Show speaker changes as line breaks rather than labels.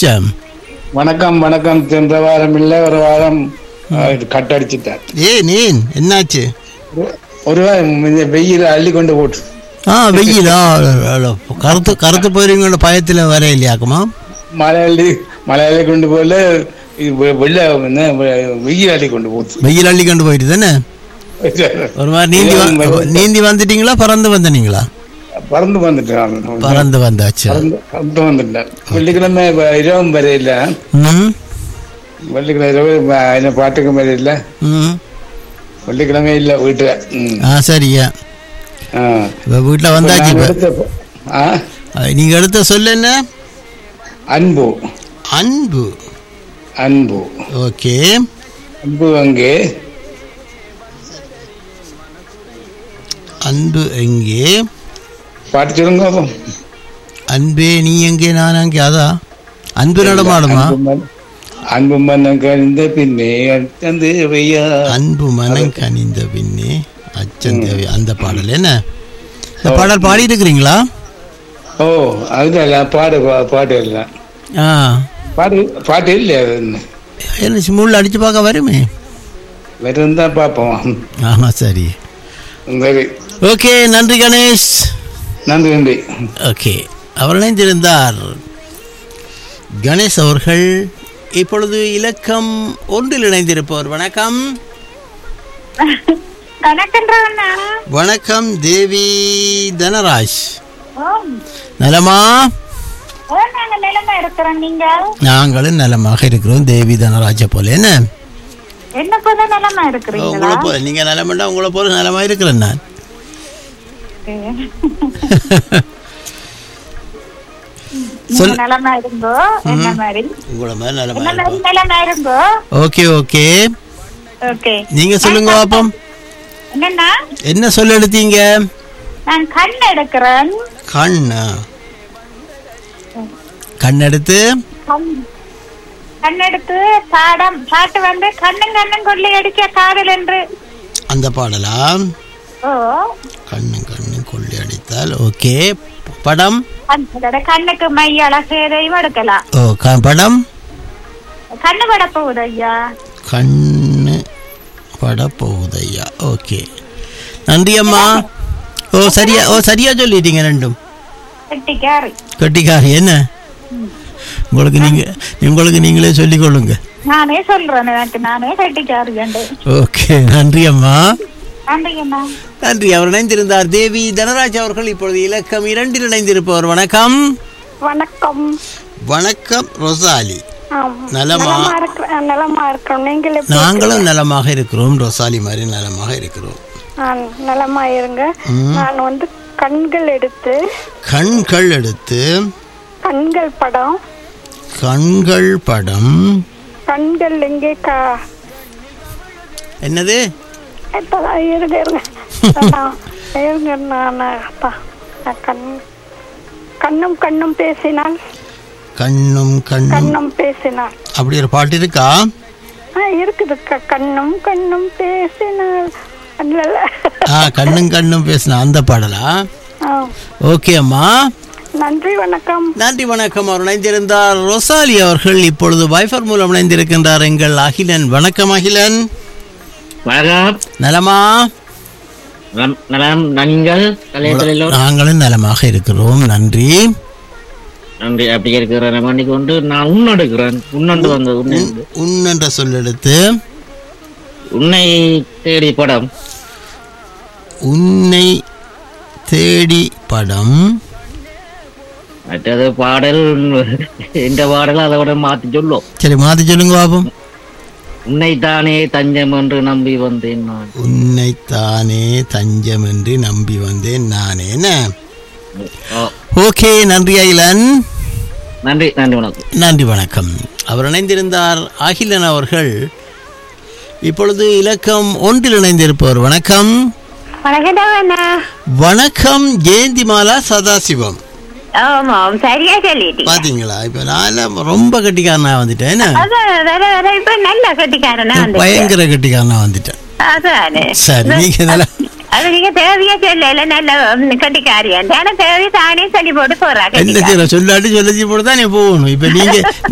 வெளிச்சம்
வணக்கம் வணக்கம் சென்ற வாரம் இல்ல ஒரு வாரம் கட்டடிச்சிட்டார்
ஏ நீன் என்னாச்சு
ஒரு வாரம் இந்த வெயில் அள்ளி கொண்டு போட்டு
ஆ வெயிலா கருத்து கருத்து போயிருவீங்களோட பயத்தில் வர இல்லையாக்குமா
மழை அள்ளி மழை அள்ளி கொண்டு போல வெள்ள என்ன, வெயில் அள்ளி கொண்டு போச்சு
வெயில் அள்ளி கொண்டு போயிட்டு தானே ஒரு மாதிரி நீந்தி வ- நீந்தி வந்துட்டீங்களா பறந்து வந்தனீங்களா
பறந்து வந்துட்டான்
பறந்து வந்தாச்சு
பறந்து பறந்து வந்துட்டேன் வெள்ளிக்கிழமை வ- இரவும் வரையில
ம்
வெள்ளிக்கிழமை இரவு வ- என்ன பாட்டுக்கும் வரையில
ம்
வெள்ளிக்கிழமை இல்ல வீட்டுல ம்.
ஆ சரியா
ஆ.
இப்போ வீட்டில் வந்தாச்சு
நான்
இப்போ
எடுத்த- ஆ?
நீங்கள் எடுத்த சொல்ல என்ன
அன்பு
அன்பு
அன்பு
ஓகே
அன்பு அங்கே
அன்பு எங்கே
பாட்டு சொல்லுங்க பாப்போம்.
அன்பே நீ எங்கே நான் அங்கே அதா அன்பு நடமாடுமா
அன்பு மன்- அன்பு மன்னம் கழிந்த பின்னே அச்சந்து வையா
அன்பு மனம் கனிந்த பின்னே அச்சம் தேவை அந்த பாடல் என்ன இந்த பாடல் பாடி இருக்கிறீங்களா
ஓ அதுல பாடு பா- பாட்டு இல்ல
ஆ
பாட்டு பாட்டு இல்லையா அது என்ன
என்ன முள்ள அடிச்சு பார்க்க வருமே
வேற இருந்தா பார்ப்போம்
ஆமா சரி
சரி
ஓகே நன்றி கணேஷ்
நன்றி நன்றி
ஓகே அவர் இணைந்திருந்தார் கணேஷ் அவர்கள் இப்பொழுது இலக்கம் ஒன்றில் இணைந்திருப்பவர் வணக்கம்
கணக்கன்றவண்ணா
வணக்கம் தேவி தனராஜ்
ஓம்
நலமா
ஓ நாங்க நிலைமை இருக்கிறோம் நீங்க
நாங்களும் நலமாக இருக்கிறோம் தேவி தனராஜை போல என்ன
என்ன போல நிலைமை இருக்கிறீங்களா
உங்களை போல நீங்க நலமெண்டா உங்களை போல நலமா இருக்கிறேன் நான்
நீங்க நிலைமை இருங்கோ என்ன மாதிரி
உங்களை மாதிரி நலமா
என்ன மாதிரி
இருப்போம்
நிலைமை இருங்கோ
ஓகே ஓகே
ஓகே
நீங்க சொல்லுங்க பாப்போம்
என்னன்னா
என்ன சொல்ல எடுத்தீங்க
நான் கண் எடுக்கிறேன்
கண் கண் எடுத்து
கண் கண் எடுத்து பாடம் பாட்டு வந்து கண்ணும் கண்ணும் கொள்ளை அடிக்க காதல் என்று
அந்த பாடலா
ஓ
கண்ணு கண்ணு கொள்ளை அடித்தால் ஓகே படம்
கண்ணோட கண்ணுக்கு மை அழகு எதையும் எடுக்கலாம்
ஓ க- படம்
கண்ணு பட போகுது ஐயா
கண்ணு பட போகுதையா ஓகே நன்றி அம்மா ஓ சரியா ஓ சரியா சொல்லிட்டீங்க ரெண்டும்
கெட்டிக்காரி
கட்டிக்காரி என்ன உங்களுக்கு நீங்க உங்களுக்கு நீங்களே சொல்லிக் கொள்ளுங்க
நானே சொல்றேன் எனக்கு நானே கெட்டிக்காரி என்று
ஓகே நன்றி அம்மா
நன்றிங்கண்ணா
நன்றி அவர் இணைந்திருந்தார் தேவி தனராஜ் அவர்கள் இப்பொழுது இலக்கம் இரண்டில் இணைந்திருப்பவர் வணக்கம்
வணக்கம்
வணக்கம் ரொசாலி
ஆம்.
நலமா
நலமா இருக்கிற- நலமா இருக்கிறோம் நீங்கள் எப்படி
நாங்களும் நலமாக இருக்கிறோம் ரொசாலி மாதிரி நலமாக இருக்கிறோம்
நான் நலமா இருங்க நான் வந்து கண்கள் எடுத்து
கண்கள் எடுத்து
கண்கள் படம்
கண்கள் படம்
கண்கள் எங்கே கா
என்னது
இப்பதான் இருங்க இருங்க நான் இருங்க நான் அப்பா, நான் கண் கண்ணும் கண்ணும் பேசினால்
கண்ணும் கண்ணும்
கண்ணும் பேசினால்
அப்படி ஒரு பாட்டு இருக்கா
ஆ இருக்குது க- கண்ணும் கண்ணும் பேசினால் அல்ல
ஆ கண்ணும் கண்ணும் பேசின அந்த பாடலா
ஆ.
ஓகே அம்மா
நன்றி வணக்கம்
நன்றி வணக்கம் அவர் இணைந்திருந்தார் ரொசாலி அவர்கள் இப்பொழுது வைஃபர் மூலம் இணைந்திருக்கின்றார் எங்கள் அகிலன் வணக்கம் அகிலன்
வணக்கம்
நலமா
நலம் நலம் நீங்கள் கலையத்தில் எல்லோரும்
நாங்களும் நலமாக இருக்கிறோம் நன்றி
நன்றி அப்படி இருக்கிற மணிக்கு கொண்டு நான் உன்னெடுக்கிறேன் உன்னண்டு வந்தது உன்னை
உன் என்ற சொல்லெடுத்து
உன்னை தேடி படம்
உன்னை தேடி படம்
மற்றது பாடல் இந்த பாடல் அதை விட மாத்தி சொல்லும்
சரி மாத்தி சொல்லுங்க பாப்போம்
உன்னைத்தானே தஞ்சம் என்று நம்பி வந்தேன் நான்
உன்னைத்தானே தஞ்சம் என்று நம்பி வந்தேன் நானே என்ன
ஓ,
ஓகே நன்றி அகிலன்
நன்றி நன்றி வணக்கம்
நன்றி வணக்கம் அவர் இணைந்திருந்தார் அகிலன் அவர்கள் இப்பொழுது இலக்கம் ஒன்றில் இணைந்திருப்பவர் வணக்கம்
வணக்கம்
வணக்கம் ஜெயந்திமாலா சதாசிவம்
ஆமாம் சரியா சொல்லிட்டீங்க
பாத்தீங்களா இப்ப நான் ரொம்ப கட்டிக்காரனா வந்துட்டேன் என்ன?
அதான் வர வர இப்ப நல்ல கட்டிக்காரனா வந்து
பயங்கர கட்டிக்காரனா வந்துட்டேன்
அதானே
சரி நீங்க நல்லா
அது நீங்க தேவையா சொல்லல நல்ல ம், கட்டிக்காரியா ஆனா தேவையை தானே சொல்லி போட்டு போறா
என்ன
கட்டிக்காரி
செய்யற சொல்லாட்டி சொல்லி போட்டு தான் நீ போகணும் இப்ப நீங்க